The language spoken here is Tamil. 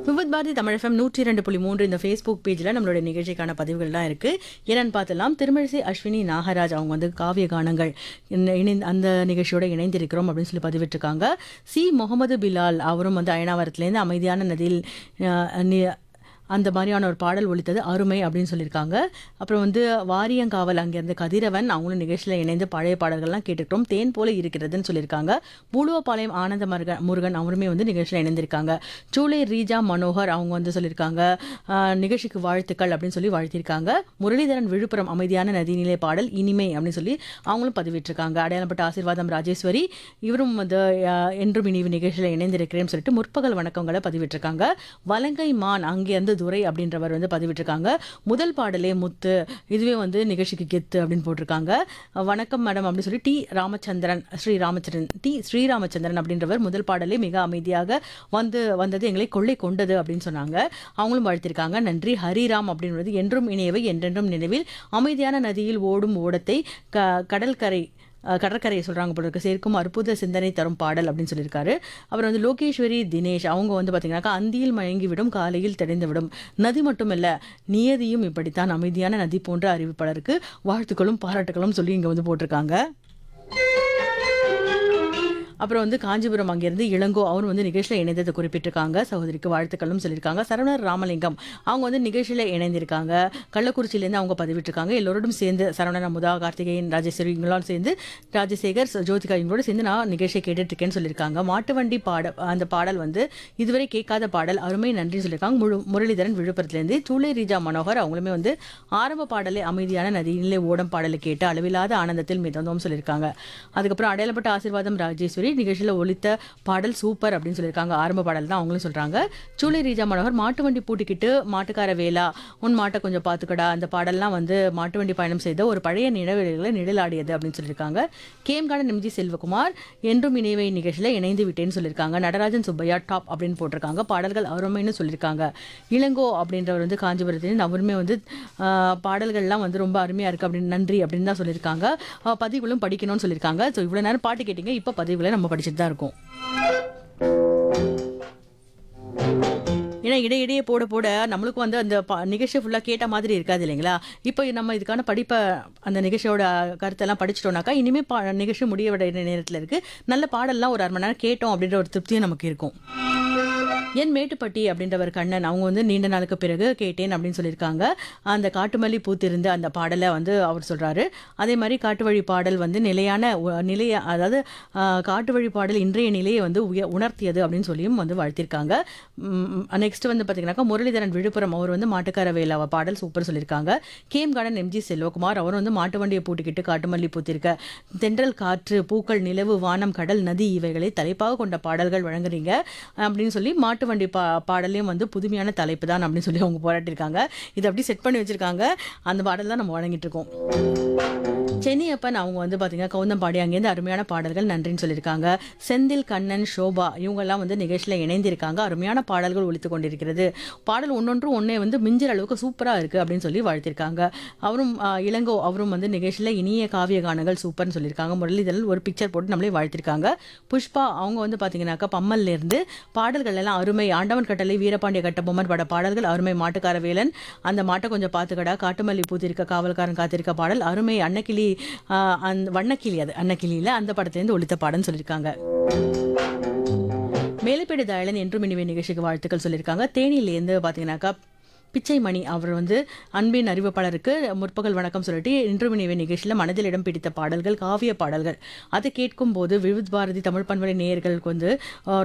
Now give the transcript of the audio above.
விவித் பாரதி தமிழ் எஃப்எம் நூற்றி இரண்டு புள்ளி மூன்று இந்த ஃபேஸ்புக் பேஜில் நம்மளுடைய நிகழ்ச்சிக்கான பதிவுகள்லாம் இருக்குது என்னன்னு பார்த்தலாம் திருமழிசை அஸ்வினி நாகராஜ் அவங்க வந்து காவிய கானங்கள் இந்த இணைந்து அந்த நிகழ்ச்சியோட இணைந்திருக்கிறோம் அப்படின்னு சொல்லி பதிவிட்டிருக்காங்க சி முகமது பிலால் அவரும் வந்து அயனாவரத்துலேருந்து அமைதியான நதியில் அஹ், நி- அந்த மாதிரியான ஒரு பாடல் ஒலித்தது அருமை அப்படின்னு சொல்லியிருக்காங்க அப்புறம் வந்து வாரியங்காவல் அங்கேருந்து கதிரவன் அவங்களும் நிகழ்ச்சியில் இணைந்து பழைய பாடல்கள்லாம் கேட்டுக்கிட்டோம் தேன் போல இருக்கிறதுன்னு சொல்லியிருக்காங்க பூலுவபாளையம் ஆனந்த மருக முருகன் அவருமே வந்து நிகழ்ச்சியில் இணைந்திருக்காங்க சூளை ரீஜா மனோகர் அவங்க வந்து சொல்லியிருக்காங்க ஆஹ், நிகழ்ச்சிக்கு வாழ்த்துக்கள் அப்படின்னு சொல்லி வாழ்த்திருக்காங்க முரளிதரன் விழுப்புரம் அமைதியான நதிநிலை பாடல் இனிமை அப்படின்னு சொல்லி அவங்களும் பதிவிட்டிருக்காங்க அடையாளப்பட்ட ஆசீர்வாதம் ராஜேஸ்வரி இவரும் வந்து ஆஹ், என்றும் இனிவு நிகழ்ச்சியில் இணைந்திருக்கிறேன்னு சொல்லிட்டு முற்பகல் வணக்கங்களை பதிவிட்டிருக்காங்க வலங்கை மான் அங்கேருந்து துரை அப்படின்றவர் வந்து பதிவிட்டிருக்காங்க முதல் பாடலே முத்து இதுவே வந்து நிகழ்ச்சிக்கு கெத்து அப்படின்னு போட்டிருக்காங்க வணக்கம் மேடம் அப்படின்னு சொல்லி டி ராமச்சந்திரன் ஸ்ரீ ராமச்சந்திரன் டி ஸ்ரீராமச்சந்திரன் அப்படின்றவர் முதல் பாடலே மிக அமைதியாக வந்து வந்தது எங்களை கொள்ளை கொண்டது அப்படின்னு சொன்னாங்க அவங்களும் வாழ்த்திருக்காங்க நன்றி ஹரிராம் அப்படின்றது என்றும் இணையவை என்றென்றும் நினைவில் அமைதியான நதியில் ஓடும் ஓடத்தை க கடற்கரை அஹ், கடற்கரையை சொல்கிறாங்க போல இருக்கு சேர்க்கும் அற்புத சிந்தனை தரும் பாடல் அப்படின்னு சொல்லியிருக்காரு அப்புறம் வந்து லோகேஸ்வரி தினேஷ் அவங்க வந்து பார்த்தீங்கன்னாக்கா அந்தியில் மயங்கி விடும் காலையில் தெரிந்து விடும் நதி மட்டுமல்ல நியதியும் இப்படித்தான் அமைதியான நதி போன்ற அறிவிப்பாளருக்கு வாழ்த்துக்களும் பாராட்டுகளும் சொல்லி இங்கே வந்து போட்டிருக்காங்க அப்புறம் வந்து காஞ்சிபுரம் அங்கேருந்து இளங்கோ அவர் வந்து நிகழ்ச்சியில் இணைந்ததை குறிப்பிட்டிருக்காங்க சகோதரிக்கு வாழ்த்துக்களும் சொல்லியிருக்காங்க சரவணர் ராமலிங்கம் அவங்க வந்து நிகழ்ச்சியில் இணைந்திருக்காங்க கள்ளக்குறிச்சியிலேருந்து அவங்க பதிவிட்டிருக்காங்க எல்லோரோடும் சேர்ந்து சரவணன் அமுதா கார்த்திகேயன் ராஜேஸ்வரி இவங்களோட சேர்ந்து ராஜசேகர் ஜோதிகா இவங்களோட சேர்ந்து நான் நிகழ்ச்சியை கேட்டுட்டு இருக்கேன்னு சொல்லியிருக்காங்க மாட்டு வண்டி பாட அந்த பாடல் வந்து இதுவரை கேட்காத பாடல் அருமை நன்றி சொல்லியிருக்காங்க முழு முரளிதரன் விழுப்புரத்துலேருந்து சூளை ரீஜா மனோகர் அவங்களுமே வந்து ஆரம்ப பாடலே அமைதியான நதியிலே ஓடம் பாடலை கேட்டு அளவில்லாத ஆனந்தத்தில் மிதந்தோம் சொல்லியிருக்காங்க அதுக்கப்புறம் அடையாளப்பட்ட ஆசீர்வாதம் ராஜேஸ்வரி நிகழ்ச்சியில் ஒலித்த பாடல் சூப்பர் அப்படின்னு சொல்லியிருக்காங்க ஆரம்ப பாடல் தான் அவங்களும் சொல்றாங்க சூளை ரீஜா மனோகர் மாட்டு வண்டி பூட்டிக்கிட்டு மாட்டுக்கார வேலா உன் மாட்டை கொஞ்சம் பார்த்துக்கடா அந்த பாடல்லாம் வந்து மாட்டு வண்டி பயணம் செய்த ஒரு பழைய நினைவுகளை நிழலாடியது அப்படின்னு சொல்லியிருக்காங்க கேம்கான நிம்ஜி செல்வகுமார் என்றும் இணைவை நிகழ்ச்சியில் இணைந்து விட்டேன்னு சொல்லியிருக்காங்க நடராஜன் சுப்பையா டாப் அப்படின்னு போட்டிருக்காங்க பாடல்கள் அருமைன்னு சொல்லியிருக்காங்க இளங்கோ அப்படின்றவர் வந்து காஞ்சிபுரத்தில் அவருமே வந்து ஆஹ், பாடல்கள்லாம் வந்து ரொம்ப அருமையாக இருக்குது அப்படின்னு நன்றி அப்படின்னு தான் சொல்லியிருக்காங்க ஆஹ், பதிவுகளும் படிக்கணும்னு சொல்லியிருக்காங்க ஸோ இவ்வளோ நேரம் பாட்டு கேட்டீங்க இப்போ பதிவுகளை நம்ம படிச்சுட்டு தான் இருக்கோம் ஏன்னா இடையிடையே போட போட நம்மளுக்கு வந்து அந்த ப- நிகழ்ச்சி ஃபுல்லாக கேட்ட மாதிரி இருக்காது இல்லைங்களா இப்போ நம்ம இதுக்கான படிப்பை அந்த நிகழ்ச்சியோட கருத்தெல்லாம் படிச்சிட்டோம்னாக்கா இனிமேல் பா நிகழ்ச்சி முடிய விட நேரத்தில் இருக்குது நல்ல பாடல்லாம் ஒரு அரை மணி நேரம் கேட்டோம் அப்படின்ற ஒரு திருப்தியும் நமக்கு இருக்கும் என் மேட்டுப்பட்டி அப்படின்றவர் கண்ணன் அவங்க வந்து நீண்ட நாளுக்கு பிறகு கேட்டேன் அப்படின்னு சொல்லியிருக்காங்க அந்த காட்டுமல்லி பூத்திருந்து அந்த பாடலை வந்து அவர் சொல்றாரு அதே மாதிரி காட்டு வழி பாடல் வந்து நிலையான உ- நிலைய அதாவது ஆஹ், காட்டு வழி பாடல் இன்றைய நிலையை வந்து உய உணர்த்தியது அப்படின்னு சொல்லியும் வந்து வாழ்த்திருக்காங்க நெக்ஸ்ட் வந்து பார்த்தீங்கன்னாக்கா முரளிதரன் விழுப்புரம் அவர் வந்து மாட்டுக்கார வேலாவ பாடல் சூப்பர் சொல்லியிருக்காங்க கேம் கார்டன் எம்ஜி செல்வகுமார் அவர் வந்து மாட்டு வண்டியை பூட்டிக்கிட்டு காட்டுமல்லி பூத்திருக்க தென்றல் காற்று பூக்கள் நிலவு வானம் கடல் நதி இவைகளை தலைப்பாக கொண்ட பாடல்கள் வழங்குறீங்க அப்படின்னு சொல்லி மாட்டு வண்டி பா பாடலையும் வந்து புதுமையான தலைப்பு தான் அப்படின்னு சொல்லி அவங்க போராட்டியிருக்காங்க இதை அப்படி செட் பண்ணி வச்சிருக்காங்க அந்த பாடல் தான் நம்ம வழங்கிட்டு இருக்கோம் சென்னியப்பன் அவங்க வந்து பார்த்தீங்கன்னா கவுந்தம்பாடி அங்கேருந்து அருமையான பாடல்கள் நன்றின்னு சொல்லியிருக்காங்க செந்தில் கண்ணன் ஷோபா இவங்கெல்லாம் வந்து நிகழ்ச்சியில் இணைந்திருக்காங்க அருமையான பாடல்கள் ஒலித்து கொண்டிருக்கிறது பாடல் ஒன்னொன்றும் ஒன்றே வந்து மிஞ்சிற அளவுக்கு சூப்பராக இருக்குது அப்படின்னு சொல்லி வாழ்த்திருக்காங்க அவரும் ஆ, இளங்கோ அவரும் வந்து நிகழ்ச்சியில் இனிய காவிய கானங்கள் சூப்பர்னு சொல்லியிருக்காங்க முரளிதரன் ஒரு பிக்சர் போட்டு நம்மளே வாழ்த்திருக்காங்க புஷ்பா அவங்க வந்து பார்த்தீங்கன்னாக்கா பம்மல்ல இருந்து பாடல்கள் எல்லாம் அருமை ஆண்டவன் கட்டளை வீரபாண்டிய கட்டபொம்மன் பட பாடல்கள் அருமை மாட்டுக்கார வேலன் அந்த மாட்டை கொஞ்சம் பார்த்துக்கடா காட்டுமல்லி பூத்திருக்க காவல்காரன் காத்திருக்க பாடல் அருமை அன்னக்கிளி ஆஹ், அந்த வண்ணக்கிளி அது அன்னக்கிளியில அந்த படத்துலேருந்து ஒலித்த பாடல்னு சொல்லியிருக்காங்க மேலப்பேடு தயலன் என்றும் இனிவே நிகழ்ச்சிக்கு வாழ்த்துக்கள் சொல்லியிருக்காங்க தேனியிலேருந்து பார்த்தீங்கன்னாக்கா பிச்சைமணி அவர் வந்து அன்பின் அறிவிப்பாளருக்கு முற்பகல் வணக்கம் சொல்லிட்டு இன்றும் இனிவே நிகழ்ச்சியில் மனதில் இடம் பிடித்த பாடல்கள் காவிய பாடல்கள் அதை கேட்கும் போது விவித் பாரதி தமிழ் பண்பலை நேயர்களுக்கு வந்து ஆஹ்,